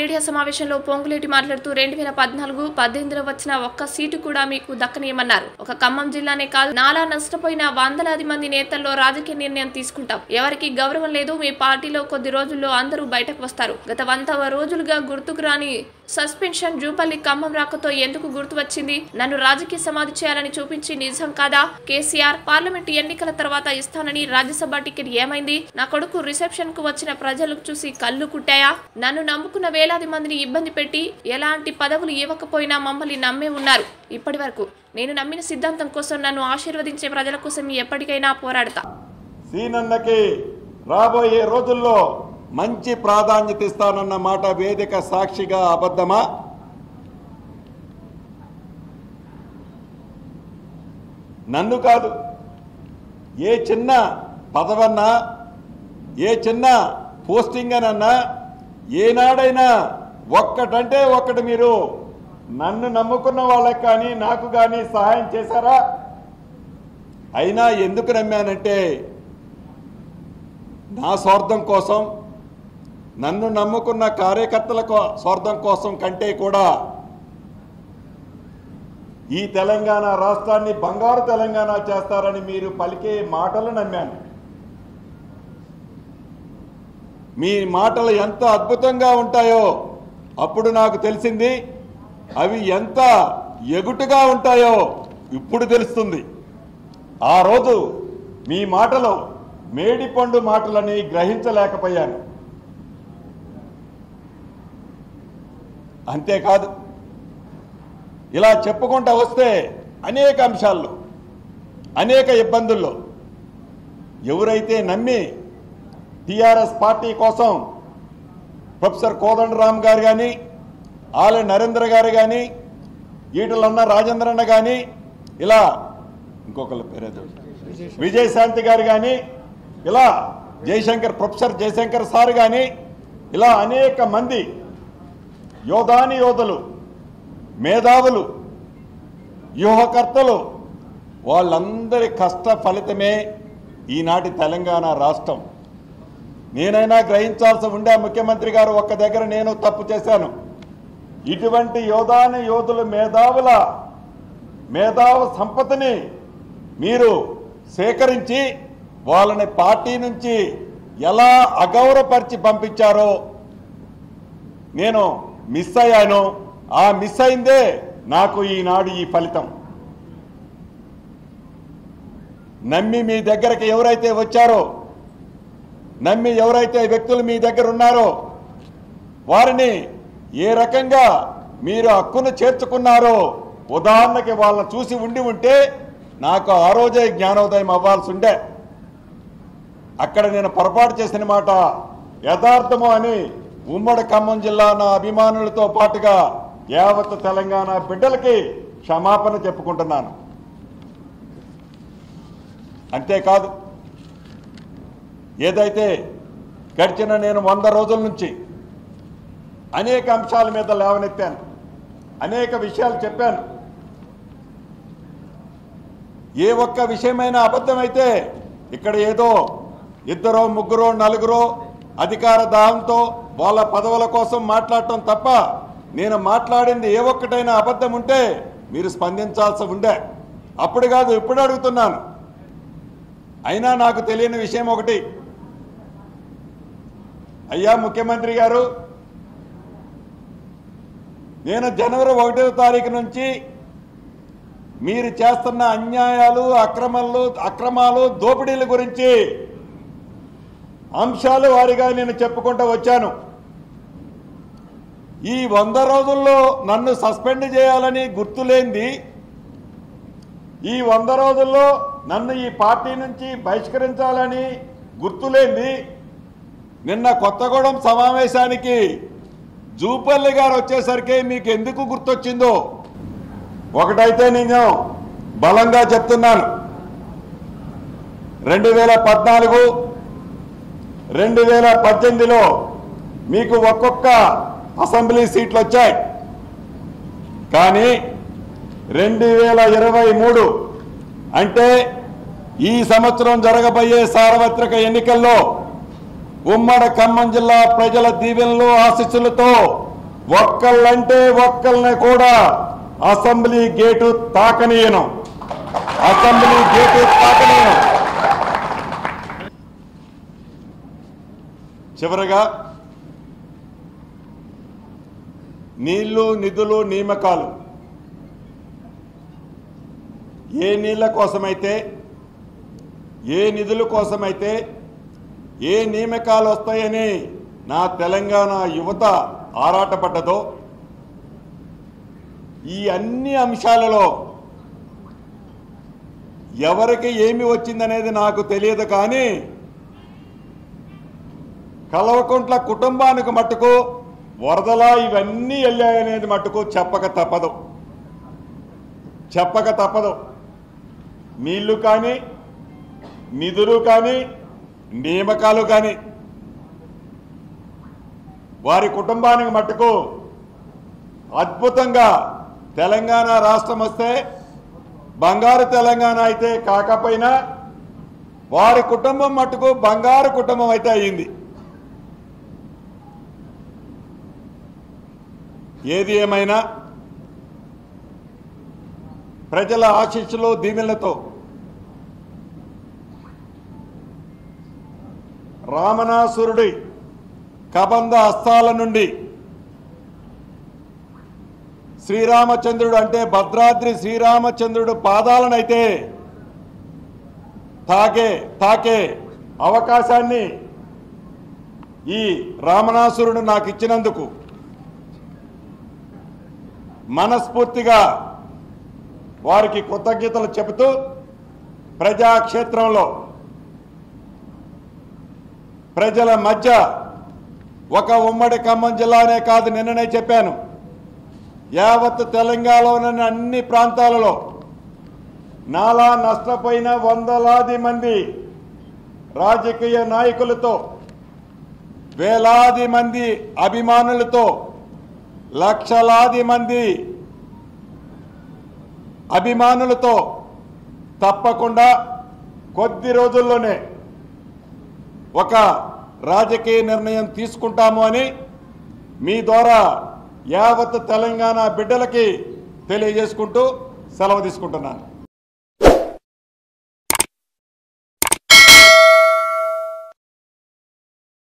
media సమావేశంలో పొంగులేటి మాట్లాడుతూ రెండు వేల పద్నాలుగు పద్దెనిమిదిలో వచ్చిన ఒక్క సీటు కూడా మీకు దక్కనీయమన్నారు ఒక ఖమ్మం జిల్లానే కాదు నాలా నష్టపోయిన వందలాది మంది నేతల్లో రాజకీయ నిర్ణయం తీసుకుంటాం ఎవరికి గౌరవం లేదు మీ పార్టీలో కొద్ది రోజుల్లో అందరూ బయటకు వస్తారు గత వంద రోజులుగా గుర్తుకు రాని సస్పెన్షన్ జూపల్లి ఖమ్మం రాకతో ఎందుకు గుర్తు వచ్చింది నన్ను రాజకీయ సమాధి చేయాలని చూపించి నిజం కాదా కేసీఆర్ పార్లమెంట్ ఎన్నికల తర్వాత ఇస్తానని రాజ్యసభ టికెట్ ఏమైంది నా కొడుకు రిసెప్షన్ కు వచ్చిన ప్రజలకు చూసి కళ్ళు కుట్టాయా నన్ను నమ్ముకున్న వేలాది మందిని ఇబ్బంది పెట్టి ఎలాంటి పదవులు ఇవ్వకపోయినా మమ్మల్ని నమ్మే ఉన్నారు ఇప్పటి వరకు నేను నమ్మిన సిద్ధాంతం కోసం నన్ను ఆశీర్వదించే ప్రజల కోసం ఎప్పటికైనా పోరాడతా సీనన్నకి రాబోయే రోజుల్లో మంచి ప్రాధాన్యత ఇస్తానన్న మాట వేదిక సాక్షిగా అబద్ధమా నన్ను కాదు ఏ చిన్న పదవన్నా ఏ చిన్న పోస్టింగ్ అనన్నా ఏనాడైనా ఒక్కటంటే ఒక్కటి మీరు నన్ను నమ్ముకున్న వాళ్ళకి కానీ నాకు కానీ సహాయం చేశారా అయినా ఎందుకు నమ్మానంటే నా స్వార్థం కోసం నన్ను నమ్ముకున్న కార్యకర్తల కో- స్వార్థం కోసం కంటే కూడా ఈ తెలంగాణ రాష్ట్రాన్ని బంగారు తెలంగాణ చేస్తారని మీరు పలికే మాటలు నమ్మాను మీ మాటలు ఎంత అద్భుతంగా ఉంటాయో అప్పుడు నాకు తెలిసింది అవి ఎంత ఎగుటుగా ఉంటాయో ఇప్పుడు తెలుస్తుంది ఆ రోజు మీ మాటలు మేడిపండు మాటలని గ్రహించలేకపోయాను అంతేకాదు ఇలా చెప్పుకుంటా వస్తే అనేక అంశాల్లో అనేక ఇబ్బందుల్లో ఎవరైతే నమ్మి టిఆర్ఎస్ పార్టీ కోసం ప్రొఫెసర్ కోదండరామ్ గారు కానీ ఆలె నరేంద్ర గారు కానీ ఈటలన్న రాజేంద్రన్న కానీ ఇలా ఇంకొకళ్ళ పేరేదో విజయశాంతి గారు కానీ ఇలా జయశంకర్ ప్రొఫెసర్ జయశంకర్ సార్ కానీ ఇలా అనేక మంది యోధాని యోధులు మేధావులు వ్యూహకర్తలు వాళ్ళందరి కష్ట ఫలితమే ఈనాటి తెలంగాణ రాష్ట్రం నేనైనా గ్రహించాల్సి ఉండే ముఖ్యమంత్రి గారు ఒక్క దగ్గర నేను తప్పు చేశాను ఇటువంటి యోధాని యోధులు మేధావుల మేధావ సంపదని మీరు సేకరించి వాళ్ళని పార్టీ నుంచి ఎలా అగౌరవపరిచి పంపించారో నేను మిస్ అయ్యాను ఆ మిస్ అయిందే నాకు ఈనాడు ఈ ఫలితం నమ్మి మీ దగ్గరకు ఎవరైతే వచ్చారో నమ్మి ఎవరైతే వ్యక్తులు మీ దగ్గర ఉన్నారో వారిని ఏ రకంగా మీరు హక్కును చేర్చుకున్నారో ఉదాహరణకి వాళ్ళని చూసి ఉండి ఉంటే నాకు ఆ రోజే జ్ఞానోదయం అవ్వాల్సి ఉండే అక్కడ నేను పొరపాటు చేసిన మాట యథార్థము అని ఉమ్మడి ఖమ్మం జిల్లా నా అభిమానులతో పాటుగా యావత్ తెలంగాణ బిడ్డలకి క్షమాపణ చెప్పుకుంటున్నాను అంతేకాదు ఏదైతే గడిచిన నేను వంద రోజుల నుంచి అనేక అంశాల మీద లేవనెత్తాను అనేక విషయాలు చెప్పాను ఏ ఒక్క విషయమైనా అబద్ధమైతే ఇక్కడ ఏదో ఇద్దరో ముగ్గురో నలుగురో అధికార దాహంతో వాళ్ళ పదవుల కోసం మాట్లాడటం తప్ప నేను మాట్లాడింది ఏ ఒక్కటైనా అబద్ధం ఉంటే మీరు స్పందించాల్సి ఉండే అప్పుడు కాదు ఇప్పుడు అడుగుతున్నాను అయినా నాకు తెలియని విషయం ఒకటి అయ్యా ముఖ్యమంత్రి గారు నేను జనవరి ఒకటవ తారీఖు నుంచి మీరు చేస్తున్న అన్యాయాలు అక్రమాలు అక్రమాలు దోపిడీల గురించి అంశాలు వారిగా నేను చెప్పుకుంటూ వచ్చాను ఈ వంద రోజుల్లో నన్ను సస్పెండ్ చేయాలని గుర్తులేంది ఈ వంద రోజుల్లో నన్ను ఈ పార్టీ నుంచి బహిష్కరించాలని గుర్తులేంది నిన్న కొత్తగూడెం సమావేశానికి జూపల్లి గారు వచ్చేసరికి మీకు ఎందుకు గుర్తొచ్చిందో ఒకటైతే నేను బలంగా చెప్తున్నాను రెండు వేల పద్నాలుగు రెండు వేల పద్దెనిమిదిలో మీకు ఒక్కొక్క అసెంబ్లీ సీట్లు వచ్చాయి కానీ రెండు వేల ఇరవై మూడు అంటే ఈ సంవత్సరం జరగబోయే సార్వత్రిక ఎన్నికల్లో ఉమ్మడి ఖమ్మం జిల్లా ప్రజల దీవెనలు ఆశీస్సులతో ఒక్కళ్ళంటే ఒక్కళ్ళని కూడా అసెంబ్లీ గేటు తాకనీయను అసెంబ్లీ గేటు తాకనీయను చివరగా నీళ్లు నిధులు నియామకాలు ఏ నీళ్ల కోసమైతే ఏ నిధుల కోసమైతే ఏ నియామకాలు వస్తాయని నా తెలంగాణ యువత ఆరాటపడ్డదో ఈ అన్ని అంశాలలో ఎవరికి ఏమి వచ్చిందనేది నాకు తెలియదు కానీ కలవకుంట్ల కుటుంబానికి మట్టుకు వరదలా ఇవన్నీ వెళ్ళాయనేది మట్టుకు చెప్పక తప్పదు చెప్పక తప్పదు నీళ్లు కానీ నిధులు కానీ నియామకాలు కానీ వారి కుటుంబానికి మట్టుకు అద్భుతంగా తెలంగాణ రాష్ట్రం వస్తే బంగారు తెలంగాణ అయితే కాకపోయినా వారి కుటుంబం మట్టుకు బంగారు కుటుంబం అయితే అయ్యింది ఏది ఏమైనా ప్రజల ఆశీస్సులు దీవెనలతో రామనాసురుడి కబంధ హస్తాల నుండి శ్రీరామచంద్రుడు అంటే భద్రాద్రి శ్రీరామచంద్రుడు పాదాలనైతే తాకే తాకే అవకాశాన్ని ఈ రామనాసురుడు నాకు ఇచ్చినందుకు మనస్ఫూర్తిగా వారికి కృతజ్ఞతలు చెబుతూ ప్రజాక్షేత్రంలో ప్రజల మధ్య ఒక ఉమ్మడి ఖమ్మం జిల్లానే కాదు నిన్ననే చెప్పాను యావత్ తెలంగాణలోని అన్ని ప్రాంతాలలో నాలా నష్టపోయిన వందలాది మంది రాజకీయ నాయకులతో వేలాది మంది అభిమానులతో లక్షలాది మంది అభిమానులతో తప్పకుండా కొద్ది రోజుల్లోనే ఒక రాజకీయ నిర్ణయం తీసుకుంటాము అని మీ ద్వారా యావత్ తెలంగాణ బిడ్డలకి తెలియజేసుకుంటూ సెలవు తీసుకుంటున్నాను